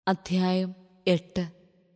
അധ്യായം എട്ട്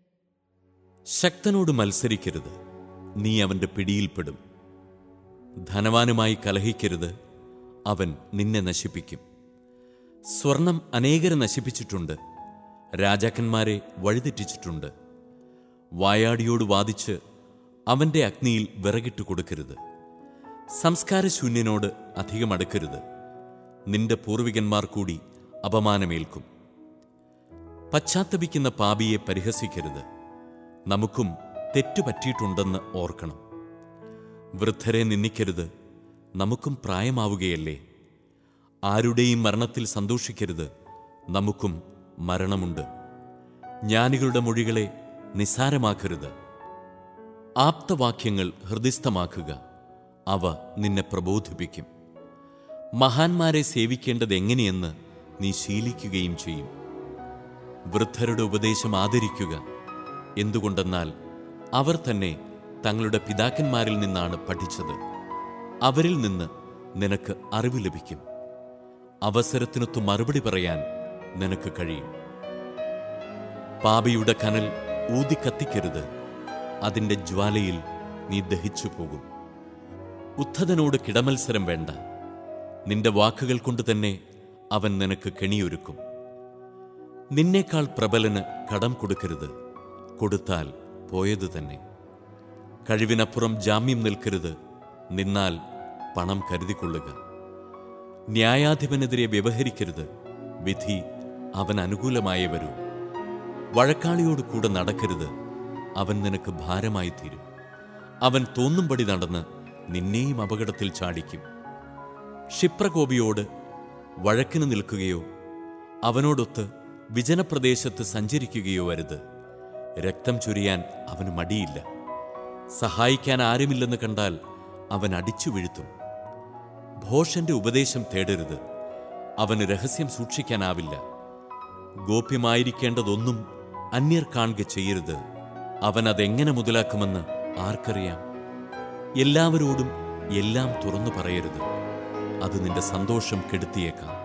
ശക്തനോട് മത്സരിക്കരുത് നീ അവന്റെ പിടിയിൽപ്പെടും ധനവാനുമായി കലഹിക്കരുത് അവൻ നിന്നെ നശിപ്പിക്കും സ്വർണം അനേകരെ നശിപ്പിച്ചിട്ടുണ്ട് രാജാക്കന്മാരെ വഴിതെറ്റിച്ചിട്ടുണ്ട് വായാടിയോട് വാദിച്ച് അവന്റെ അഗ്നിയിൽ വിറകിട്ട് കൊടുക്കരുത് സംസ്കാരശൂന്യനോട് അധികം അടുക്കരുത് നിന്റെ പൂർവികന്മാർ കൂടി അപമാനമേൽക്കും പശ്ചാത്തപിക്കുന്ന പാപിയെ പരിഹസിക്കരുത് നമുക്കും തെറ്റുപറ്റിയിട്ടുണ്ടെന്ന് ഓർക്കണം വൃദ്ധരെ നിന്ദിക്കരുത് നമുക്കും പ്രായമാവുകയല്ലേ ആരുടെയും മരണത്തിൽ സന്തോഷിക്കരുത് നമുക്കും മരണമുണ്ട് ജ്ഞാനികളുടെ മൊഴികളെ നിസ്സാരമാക്കരുത് ആപ്തവാക്യങ്ങൾ ഹൃദിസ്ഥമാക്കുക അവ നിന്നെ പ്രബോധിപ്പിക്കും മഹാന്മാരെ സേവിക്കേണ്ടത് എങ്ങനെയെന്ന് നീ ശീലിക്കുകയും ചെയ്യും വൃദ്ധരുടെ ഉപദേശം ആദരിക്കുക എന്തുകൊണ്ടെന്നാൽ അവർ തന്നെ തങ്ങളുടെ പിതാക്കന്മാരിൽ നിന്നാണ് പഠിച്ചത് അവരിൽ നിന്ന് നിനക്ക് അറിവ് ലഭിക്കും അവസരത്തിനൊത്തു മറുപടി പറയാൻ നിനക്ക് കഴിയും പാപിയുടെ കനൽ ഊതിക്കത്തിക്കരുത് അതിന്റെ ജ്വാലയിൽ നീ ദഹിച്ചു പോകും ഉദ്ധതനോട് കിടമത്സരം വേണ്ട നിന്റെ വാക്കുകൾ കൊണ്ട് തന്നെ അവൻ നിനക്ക് കെണിയൊരുക്കും നിന്നേക്കാൾ പ്രബലന് കടം കൊടുക്കരുത് കൊടുത്താൽ പോയത് തന്നെ കഴിവിനപ്പുറം ജാമ്യം നിൽക്കരുത് നിന്നാൽ പണം കരുതിക്കൊള്ളുക ന്യായാധിപനെതിരെ വ്യവഹരിക്കരുത് വിധി അവൻ അനുകൂലമായേ വരൂ വഴക്കാളിയോട് കൂടെ നടക്കരുത് അവൻ നിനക്ക് ഭാരമായി തീരും അവൻ തോന്നുംപടി നടന്ന് നിന്നെയും അപകടത്തിൽ ചാടിക്കും ക്ഷിപ്രകോപിയോട് വഴക്കിന് നിൽക്കുകയോ അവനോടൊത്ത് വിജനപ്രദേശത്ത് സഞ്ചരിക്കുകയോ അരുത് രക്തം ചൊരിയാൻ അവന് മടിയില്ല സഹായിക്കാൻ ആരുമില്ലെന്ന് കണ്ടാൽ അവൻ അടിച്ചു വീഴ്ത്തും ഭോഷന്റെ ഉപദേശം തേടരുത് അവന് രഹസ്യം സൂക്ഷിക്കാനാവില്ല ഗോപ്യമായിരിക്കേണ്ടതൊന്നും അന്യർ കാണുക ചെയ്യരുത് അവൻ അതെങ്ങനെ മുതലാക്കുമെന്ന് ആർക്കറിയാം എല്ലാവരോടും എല്ലാം തുറന്നു പറയരുത് അത് നിന്റെ സന്തോഷം കെടുത്തിയേക്കാം